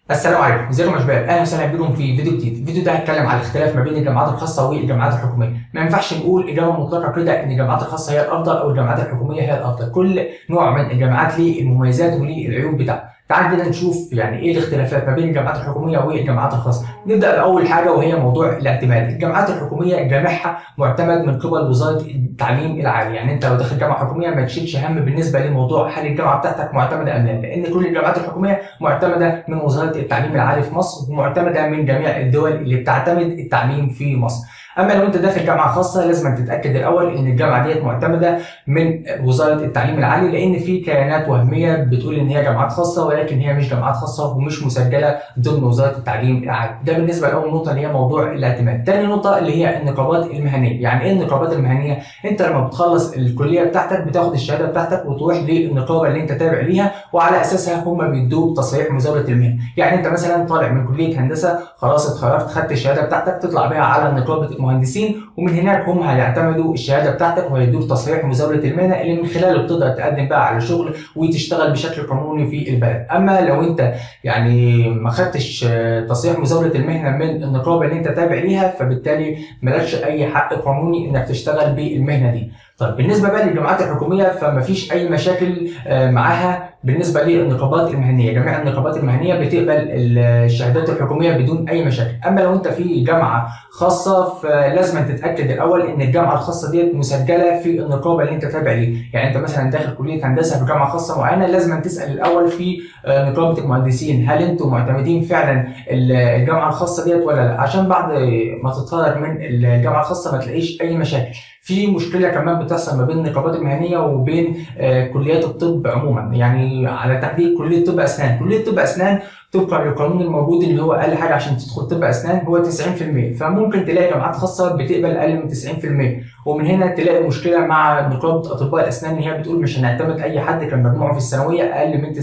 السلام عليكم ازيكم يا شباب اهلا وسهلا بكم في فيديو جديد الفيديو ده هيتكلم على الاختلاف ما بين الجامعات الخاصه والجامعات الحكوميه ما ينفعش نقول اجابه مطلقه كده ان الجامعات الخاصه هي الافضل او الجامعات الحكوميه هي الافضل كل نوع من الجامعات ليه المميزات وليه العيوب بتاعته تعال كده نشوف يعني ايه الاختلافات ما بين الجامعات الحكوميه والجامعات الخاصه نبدا باول حاجه وهي موضوع الاعتماد الجامعات الحكوميه جامعها معتمد من قبل وزاره التعليم العالي يعني انت لو داخل جامعه حكوميه ما تشيلش هم بالنسبه لموضوع هل الجامعه بتاعتك معتمده ام لا لان كل الجامعات الحكوميه معتمده من وزاره التعليم العالي في مصر ومعتمده من جميع الدول اللي بتعتمد التعليم في مصر اما لو انت داخل جامعه خاصه لازم تتاكد الاول ان الجامعه ديت معتمده من وزاره التعليم العالي لان في كيانات وهميه بتقول ان هي جامعات خاصه ولكن هي مش جامعات خاصه ومش مسجله ضمن وزاره التعليم العالي ده بالنسبه لاول نقطه اللي هي موضوع الاعتماد تاني نقطه اللي هي النقابات المهنيه يعني ايه النقابات المهنيه انت لما بتخلص الكليه بتاعتك بتاخد الشهاده بتاعتك وتروح للنقابه اللي انت تابع ليها وعلى اساسها هم بيدوك تصريح مزاوله المهنه يعني انت مثلا طالع من كليه هندسه خلاص اتخرجت خدت الشهاده بتاعتك تطلع بيها على نقابه المهندسين ومن هناك هم هيعتمدوا الشهاده بتاعتك وهيدوك تصريح مزاوله المهنه اللي من خلاله بتقدر تقدم بقى على شغل وتشتغل بشكل قانوني في البلد اما لو انت يعني ما خدتش تصريح مزاوله المهنه من النقابه اللي انت تابع ليها فبالتالي مالكش اي حق قانوني انك تشتغل بالمهنه دي طيب بالنسبه بقى للجامعات الحكوميه فما فيش اي مشاكل معاها بالنسبه للنقابات المهنيه جميع النقابات المهنيه بتقبل الشهادات الحكوميه بدون اي مشاكل اما لو انت في جامعه خاصه فلازم تتاكد الاول ان الجامعه الخاصه ديت مسجله في النقابه اللي انت تابع ليه يعني انت مثلا داخل كليه هندسه في جامعه خاصه معينه لازم تسال الاول في نقابه المهندسين هل انتم معتمدين فعلا الجامعه الخاصه ديت ولا لا عشان بعد ما تتخرج من الجامعه الخاصه ما تلاقيش اي مشاكل في مشكله كمان بتحصل ما بين النقابات المهنيه وبين كليات الطب عموما يعني على تحديد كليه طب اسنان كليه طب اسنان طبقا للقانون الموجود اللي هو اقل حاجه عشان تدخل طب اسنان هو 90% فممكن تلاقي جامعات خاصه بتقبل اقل من 90% ومن هنا تلاقي مشكله مع نقابه اطباء الاسنان ان هي بتقول مش هنعتمد اي حد كان مجموعه في الثانويه اقل من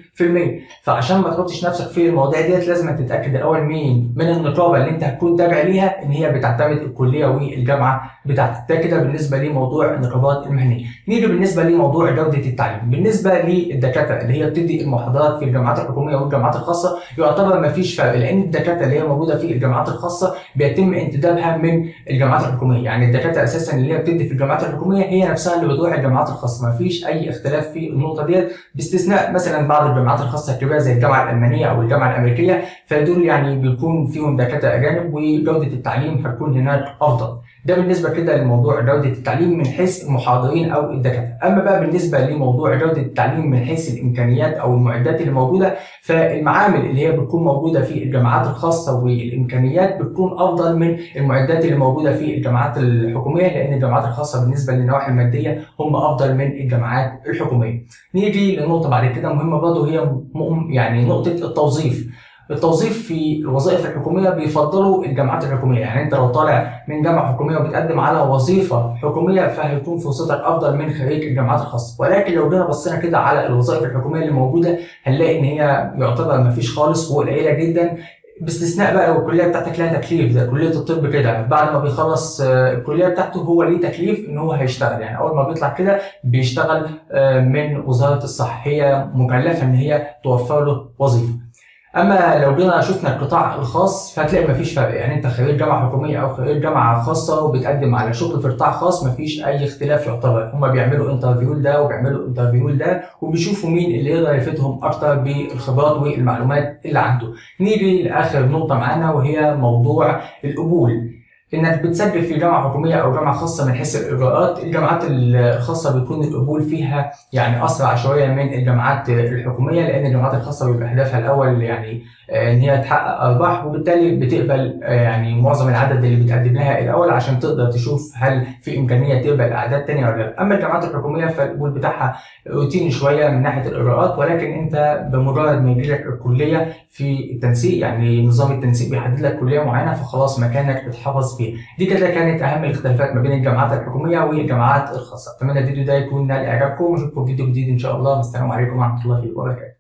90% فعشان ما تحطش نفسك في المواضيع ديت لازم تتاكد الاول مين من النقابه اللي انت هتكون تابع ليها ان هي بتعتمد الكليه والجامعه بتاعتك ده كده بالنسبه لموضوع النقابات المهنيه نيجي بالنسبه لموضوع جوده التعليم بالنسبه للدكاتره اللي هي بتدي المحاضرات في الجامعات الحكوميه والجامعات الخاصه يعتبر ما فيش فرق لان الدكاتره اللي هي موجوده في الجامعات الخاصه بيتم انتدابها من الجامعات الحكوميه يعني الدكاتره اساسا اللي هي بتدي في الجامعات الحكوميه هي نفسها اللي بتروح الجامعات الخاصه ما فيش اي اختلاف في النقطه ديت باستثناء مثلا بعض الجامعات الخاصه الكبيره زي الجامعه الالمانيه او الجامعه الامريكيه فدول يعني بيكون فيهم دكاتره اجانب وجوده التعليم هتكون هناك افضل ده بالنسبه كده لموضوع جوده التعليم من حيث المحاضرين او الدكاتره اما بقى بالنسبه لموضوع جوده التعليم من حيث الامكانيات او المعدات اللي موجوده فالمعامل اللي هي بتكون موجوده في الجامعات الخاصه والامكانيات بتكون افضل من المعدات اللي موجوده في الجامعات الحكوميه لان الجامعات الخاصه بالنسبه للنواحي الماديه هم افضل من الجامعات الحكوميه نيجي لنقطه بعد كده مهمه برضه هي يعني نقطه التوظيف التوظيف في الوظائف الحكوميه بيفضلوا الجامعات الحكوميه يعني انت لو طالع من جامعه حكوميه وبتقدم على وظيفه حكوميه فهيكون فرصتك افضل من خريج الجامعات الخاصه ولكن لو جينا بصينا كده على الوظائف الحكوميه اللي موجوده هنلاقي ان هي يعتبر ما فيش خالص وقليله جدا باستثناء بقى لو الكليه بتاعتك لها تكليف زي كليه الطب كده بعد ما بيخلص الكليه بتاعته هو ليه تكليف ان هو هيشتغل يعني اول ما بيطلع كده بيشتغل من وزاره الصحه هي مكلفه ان هي توفر له وظيفه اما لو جينا شفنا القطاع الخاص فهتلاقي مفيش فرق يعني انت خريج جامعه حكوميه او خريج جامعه خاصه وبتقدم على شغل في قطاع خاص مفيش اي اختلاف يعتبر هما بيعملوا انترفيو ده وبيعملوا انترفيو ده وبيشوفوا مين اللي يقدر يفيدهم اكتر بالخبرات والمعلومات اللي عنده نيجي لاخر نقطه معانا وهي موضوع القبول انك بتسجل في جامعه حكوميه او جامعه خاصه من حيث الاجراءات الجامعات الخاصه بيكون القبول فيها يعني اسرع شويه من الجامعات الحكوميه لان الجامعات الخاصه بيبقى هدفها الاول يعني ان هي تحقق ارباح وبالتالي بتقبل يعني معظم العدد اللي بتقدم لها الاول عشان تقدر تشوف هل في امكانيه تقبل اعداد ثانيه ولا لا اما الجامعات الحكوميه فالقبول بتاعها روتيني شويه من ناحيه الاجراءات ولكن انت بمجرد ما يجي لك الكليه في التنسيق يعني نظام التنسيق بيحدد لك كليه معينه فخلاص مكانك اتحفظ فيه دي كده كانت اهم الاختلافات ما بين الجامعات الحكوميه والجامعات الخاصه اتمنى الفيديو ده يكون نال اعجابكم واشوفكم في فيديو جديد ان شاء الله والسلام عليكم ورحمه الله وبركاته